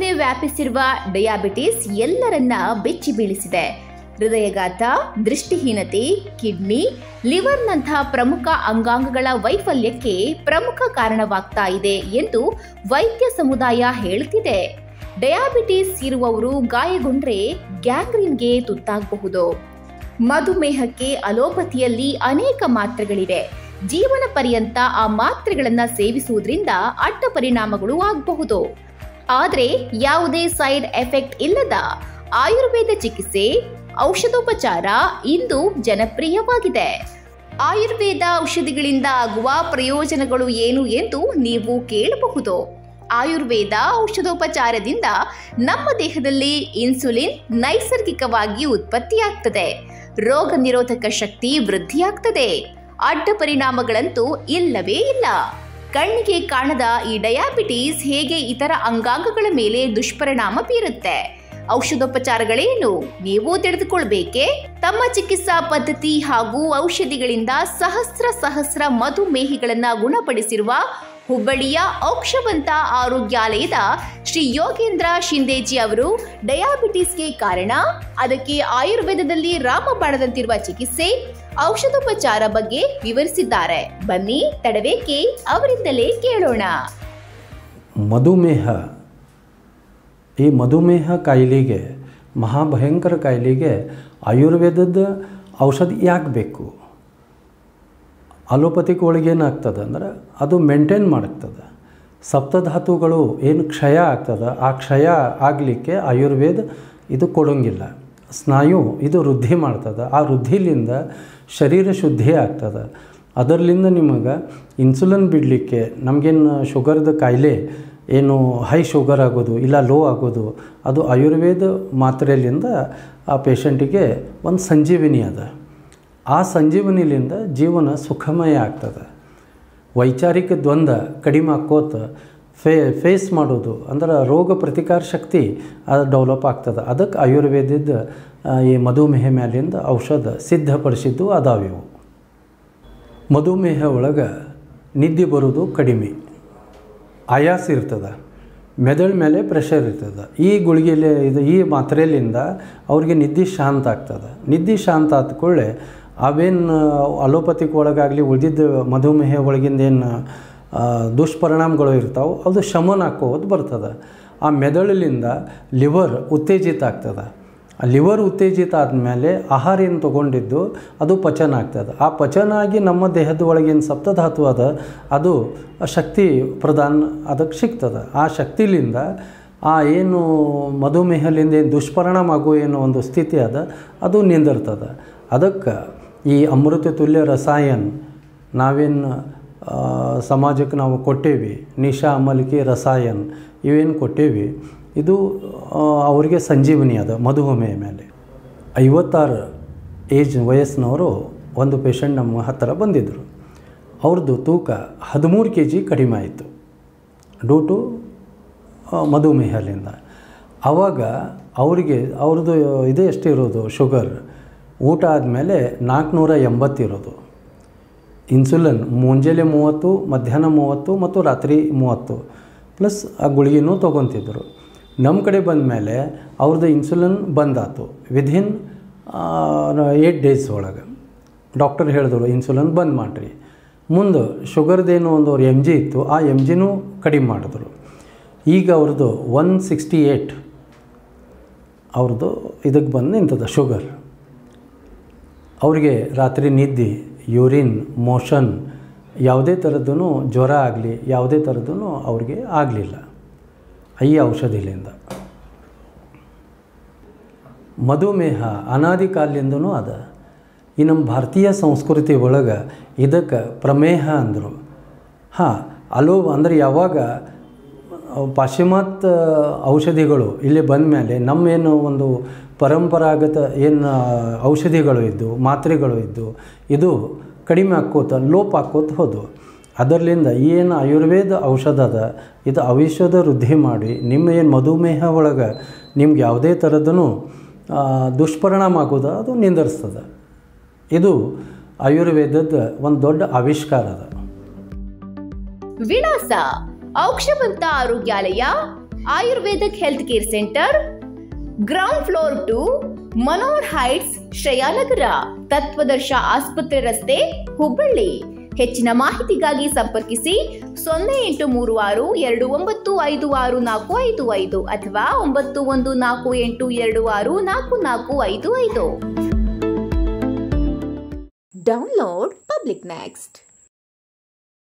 ಜಗತ್ತನ್ನೇ ವ್ಯಾಪಿಸಿರುವ ಡಯಾಬಿಟಿಸ್ ಎಲ್ಲರನ್ನ ಬೆಚ್ಚಿ ಬೀಳಿಸಿದೆ ಹೃದಯಘಾತ ದೃಷ್ಟಿಹೀನತೆ ಕಿಡ್ನಿ ಲಿವರ್ನಂತಹ ಪ್ರಮುಖ ಅಂಗಾಂಗಗಳ ವೈಫಲ್ಯಕ್ಕೆ ಪ್ರಮುಖ ಕಾರಣವಾಗ್ತಾ ಇದೆ ಎಂದು ವೈದ್ಯ ಸಮುದಾಯ ಹೇಳುತ್ತಿದೆ ಡಯಾಬಿಟಿಸ್ ಇರುವವರು ಗಾಯಗೊಂಡ್ರೆ ಗ್ಯಾಂಗ್ರೀನ್ಗೆ ತುತ್ತಾಗಬಹುದು ಮಧುಮೇಹಕ್ಕೆ ಅಲೋಪತಿಯಲ್ಲಿ ಅನೇಕ ಮಾತ್ರೆಗಳಿವೆ ಜೀವನ ಪರ್ಯಂತ ಆ ಮಾತ್ರೆಗಳನ್ನ ಸೇವಿಸುವುದರಿಂದ ಅಡ್ಡ ಪರಿಣಾಮಗಳು ಆಗಬಹುದು ಆದರೆ ಯಾವುದೇ ಸೈಡ್ ಎಫೆಕ್ಟ್ ಇಲ್ಲದ ಆಯುರ್ವೇದ ಚಿಕಿತ್ಸೆ ಔಷಧೋಪಚಾರ ಇಂದು ಜನಪ್ರಿಯವಾಗಿದೆ ಆಯುರ್ವೇದ ಔಷಧಿಗಳಿಂದ ಆಗುವ ಪ್ರಯೋಜನಗಳು ಏನು ಎಂದು ನೀವು ಕೇಳಬಹುದು ಆಯುರ್ವೇದ ಔಷಧೋಪಚಾರದಿಂದ ನಮ್ಮ ದೇಹದಲ್ಲಿ ಇನ್ಸುಲಿನ್ ನೈಸರ್ಗಿಕವಾಗಿ ಉತ್ಪತ್ತಿಯಾಗ್ತದೆ ರೋಗ ನಿರೋಧಕ ಶಕ್ತಿ ವೃದ್ಧಿಯಾಗ್ತದೆ ಅಡ್ಡ ಪರಿಣಾಮಗಳಂತೂ ಇಲ್ಲವೇ ಇಲ್ಲ ಕಣ್ಣಿಗೆ ಕಾಣದ ಈ ಡಯಾಬಿಟೀಸ್ ಹೇಗೆ ಇತರ ಅಂಗಾಂಗಗಳ ಮೇಲೆ ದುಷ್ಪರಿಣಾಮ ಬೀರುತ್ತೆ ಔಷಧೋಪಚಾರಗಳೇನು ನೀವು ತಿಳಿದುಕೊಳ್ಬೇಕೆ ತಮ್ಮ ಚಿಕಿತ್ಸಾ ಪದ್ಧತಿ ಹಾಗೂ ಔಷಧಿಗಳಿಂದ ಸಹಸ್ರ ಸಹಸ್ರ ಮಧುಮೇಹಿಗಳನ್ನ ಗುಣಪಡಿಸಿರುವ ಹುಬ್ಬಳ್ಳಿಯ ಔಕ್ಷವಂತ ಆರೋಗ್ಯಾಲಯದ ಶ್ರೀ ಯೋಗೇಂದ್ರ ಶಿಂದೇಜಿ ಅವರು ಡಯಾಬಿಟಿಸ್ಗೆ ಕಾರಣ ಅದಕ್ಕೆ ಆಯುರ್ವೇದದಲ್ಲಿ ರಾಮಬಾಣದಂತಿರುವ ಚಿಕಿತ್ಸೆ ಔಷಧೋಪಚಾರ ಬಗ್ಗೆ ವಿವರಿಸಿದ್ದಾರೆ ಬನ್ನಿ ತಡವೇಕೆ ಅವರಿಂದಲೇ ಕೇಳೋಣ ಮಧುಮೇಹ ಈ ಮಧುಮೇಹ ಕಾಯಿಲೆಗೆ ಮಹಾಭಯಂಕರ ಕಾಯಿಲೆಗೆ ಆಯುರ್ವೇದದ ಔಷಧಿ ಯಾಕೆ ಬೇಕು ಅಲೋಪತಿಕ್ ಒಳಗೆ ಏನಾಗ್ತದೆ ಅಂದ್ರೆ ಅದು ಮೇಂಟೈನ್ ಮಾಡ್ತದೆ ಸಪ್ತಧಾತುಗಳು ಏನು ಕ್ಷಯ ಆಗ್ತದೆ ಆ ಕ್ಷಯ ಆಗಲಿಕ್ಕೆ ಆಯುರ್ವೇದ ಇದು ಕೊಡೋಂಗಿಲ್ಲ ಸ್ನಾಯು ಇದು ವೃದ್ಧಿ ಮಾಡ್ತದೆ ಆ ವೃದ್ಧಿಲಿಂದ ಶರೀರ ಶುದ್ಧಿ ಆಗ್ತದೆ ಅದರ್ಲಿಂದ ನಿಮಗೆ ಇನ್ಸುಲಿನ್ ಬಿಡಲಿಕ್ಕೆ ನಮಗೇನು ಶುಗರ್ದ ಕಾಯಿಲೆ ಏನು ಹೈ ಶುಗರ್ ಆಗೋದು ಇಲ್ಲ ಲೋ ಆಗೋದು ಅದು ಆಯುರ್ವೇದ ಮಾತ್ರೆಯಲ್ಲಿಂದ ಆ ಪೇಷಂಟಿಗೆ ಒಂದು ಸಂಜೀವಿನಿ ಅದ ಆ ಸಂಜೀವನಿಲಿಂದ ಜೀವನ ಸುಖಮಯ ಆಗ್ತದೆ ವೈಚಾರಿಕ ದ್ವಂದ್ವ ಕಡಿಮೆ ಆಕ್ಕೋತ ಫೇ ಫೇಸ್ ಮಾಡೋದು ಅಂದ್ರೆ ರೋಗ ಪ್ರತಿಕಾರ ಶಕ್ತಿ ಅದು ಡೆವಲಪ್ ಆಗ್ತದೆ ಅದಕ್ಕೆ ಆಯುರ್ವೇದದ ಆ, ಈ ಮಧುಮೇಹ ಮ್ಯಾಲಿಂದ ಔಷಧ ಸಿದ್ಧಪಡಿಸಿದ್ದು ಅದಾವಿವು ಮಧುಮೇಹ ಒಳಗೆ ನಿದ್ದೆ ಬರೋದು ಕಡಿಮೆ ಆಯಾಸ ಇರ್ತದೆ ಮೆದುಳ ಮೇಲೆ ಪ್ರೆಷರ್ ಇರ್ತದೆ ಈ ಗುಳಿಗೆಲೆ ಇದು ಈ ಮಾತ್ರೆಯಲ್ಲಿಂದ ಅವ್ರಿಗೆ ನಿದ್ದೆ ಶಾಂತ ಆಗ್ತದೆ ನಿದ್ದೆ ಶಾಂತ ಆದ ಕೂಡಲೇ ಅವೇನು ಅಲೋಪತಿಕ್ ಒಳಗಾಗಲಿ ಉಳಿದಿದ್ದ ಮಧುಮೇಹ ಒಳಗಿಂದ ಏನು ದುಷ್ಪರಿಣಾಮಗಳು ಇರ್ತಾವೆ ಅದು ಶಮನ ಹಾಕೋದು ಬರ್ತದೆ ಆ ಮೆದುಳಿನಿಂದ ಲಿವರ್ ಉತ್ತೇಜಿತ ಆಗ್ತದೆ ಆ ಲಿವರ್ ಉತ್ತೇಜಿತ ಆದಮೇಲೆ ಆಹಾರ ಏನು ತೊಗೊಂಡಿದ್ದು ಅದು ಪಚನ ಆಗ್ತದೆ ಆ ಪಚನ ಆಗಿ ನಮ್ಮ ದೇಹದ ಒಳಗೇನು ಸಪ್ತಧಾತು ಅದ ಅದು ಶಕ್ತಿ ಪ್ರದಾನ ಅದಕ್ಕೆ ಸಿಗ್ತದೆ ಆ ಶಕ್ತಿಲಿಂದ ಆ ಏನು ಮಧುಮೇಹಲಿಂದ ಏನು ದುಷ್ಪರಿಣಾಮ ಆಗೋ ಏನೋ ಒಂದು ಸ್ಥಿತಿ ಅದ ಅದು ನಿಂದಿರ್ತದೆ ಅದಕ್ಕೆ ಈ ಅಮೃತ ತುಲ್ಯ ರಸಾಯನ್ ನಾವೇನು ಆ, ಸಮಾಜಕ್ಕೆ ನಾವು ಕೊಟ್ಟೇವಿ ನಿಶಾ ಅಮಲಿಕೆ ರಸಾಯನ್ ಇವೇನು ಕೊಟ್ಟೇವಿ ಇದು ಆ, ಅವರಿಗೆ ಸಂಜೀವನಿ ಅದ ಮಧುಮೇಹ ಮೇಲೆ ಐವತ್ತಾರು ಏಜ್ ವಯಸ್ಸಿನವರು ಒಂದು ಪೇಷಂಟ್ ನಮ್ಮ ಹತ್ತಿರ ಬಂದಿದ್ದರು ಅವ್ರದ್ದು ತೂಕ ಹದಿಮೂರು ಕೆ ಜಿ ಕಡಿಮೆ ಆಯಿತು ಡ್ಯೂ ಟು ಮಧುಮೇಹಲಿಂದ ಆವಾಗ ಅವರಿಗೆ ಅವ್ರದ್ದು ಇದೇ ಎಷ್ಟಿರೋದು ಶುಗರ್ ಊಟ ಆದಮೇಲೆ ನಾಲ್ಕುನೂರ ಎಂಬತ್ತಿರೋದು ಇನ್ಸುಲಿನ್ ಮುಂಜಾನೆ ಮೂವತ್ತು ಮಧ್ಯಾಹ್ನ ಮೂವತ್ತು ಮತ್ತು ರಾತ್ರಿ ಮೂವತ್ತು ಪ್ಲಸ್ ಆ ಗುಳಿಗೆನೂ ತೊಗೊತಿದ್ರು ನಮ್ಮ ಕಡೆ ಬಂದ ಮೇಲೆ ಅವ್ರದ್ದು ಇನ್ಸುಲಿನ್ ಬಂದಾತು ವಿಧಿನ್ ಏಯ್ಟ್ ಡೇಸ್ ಒಳಗೆ ಡಾಕ್ಟರ್ ಹೇಳಿದ್ರು ಇನ್ಸುಲಿನ್ ಬಂದ್ ಮಾಡಿರಿ ಮುಂದೆ ಶುಗರ್ದೇನು ಒಂದು ಅವ್ರು ಎಮ್ ಜಿ ಇತ್ತು ಆ ಎಮ್ ಜಿನೂ ಕಡಿಮೆ ಮಾಡಿದ್ರು ಈಗ ಅವ್ರದ್ದು ಒನ್ ಸಿಕ್ಸ್ಟಿ ಏಯ್ಟ್ ಅವ್ರದ್ದು ಇದಕ್ಕೆ ಬಂದು ನಿಂತದ ಶುಗರ್ ಅವರಿಗೆ ರಾತ್ರಿ ನಿದ್ದೆ ಯೂರಿನ್ ಮೋಷನ್ ಯಾವುದೇ ಥರದ್ದು ಜ್ವರ ಆಗಲಿ ಯಾವುದೇ ಥರದ್ದು ಅವ್ರಿಗೆ ಆಗಲಿಲ್ಲ ಈ ಔಷಧಿಲಿಂದ ಮಧುಮೇಹ ಅನಾದಿ ಕಾಲದಿಂದನೂ ಅದ ಈ ನಮ್ಮ ಭಾರತೀಯ ಸಂಸ್ಕೃತಿ ಒಳಗೆ ಇದಕ್ಕೆ ಪ್ರಮೇಹ ಅಂದರು ಹಾಂ ಅಲೋ ಅಂದರೆ ಯಾವಾಗ ಪಾಶ್ಚಿಮಾತ್ಯ ಔಷಧಿಗಳು ಇಲ್ಲಿ ಬಂದ ಮೇಲೆ ನಮ್ಮೇನು ಒಂದು ಪರಂಪರಾಗತ ಏನು ಔಷಧಿಗಳು ಇದ್ದು ಮಾತ್ರೆಗಳು ಇದ್ದು ಇದು ಕಡಿಮೆ ಆಕ್ಕೋತ ಲೋಪ ಆಕ್ಕೋತ ಹೋದವು ಅದರಲ್ಲಿಂದ ಏನು ಆಯುರ್ವೇದ ಔಷಧ ಅದ ಇದು ಅವಿಶ್ವದ ವೃದ್ಧಿ ಮಾಡಿ ನಿಮ್ಮ ಏನು ಮಧುಮೇಹ ಒಳಗೆ ನಿಮ್ಗೆ ಯಾವುದೇ ಥರದೂ ದುಷ್ಪರಿಣಾಮ ಆಗೋದು ಅದು ನಿಂದರ್ಸ್ತದೆ ಇದು ಆಯುರ್ವೇದದ ಒಂದು ದೊಡ್ಡ ಆವಿಷ್ಕಾರ ಅದ ವಿಳಾಸ ಔಕ್ಷವಂತ ಆರೋಗ್ಯಾಲಯ ayurvedic health care centre ground floor two Manohar heights Shreyanagar Tatvadarsha ಆಸ್ಪತ್ರೆ ರಸ್ತೆ ಹುಬ್ಬಳ್ಳಿ ಹೆಚ್ಚಿನ ಮಾಹಿತಿಗಾಗಿ ಸಂಪರ್ಕಿಸಿ ಸೊನ್ನೆ ಎಂಟು ಮೂರು ಆರು ಎರಡು ಒಂಬತ್ತು ಐದು ಆರು ನಾಲ್ಕು ಐದು ಐದು ಅಥವಾ ಒಂಬತ್ತು ಒಂದು ನಾಲ್ಕು ಎಂಟು ಎರಡು ಆರು ನಾಲ್ಕು ನಾಲ್ಕು ಐದು ಐದು ಡೌನ್ಲೋಡ್ ಪಬ್ಲಿಕ್ ನೆಕ್ಸ್ಟ್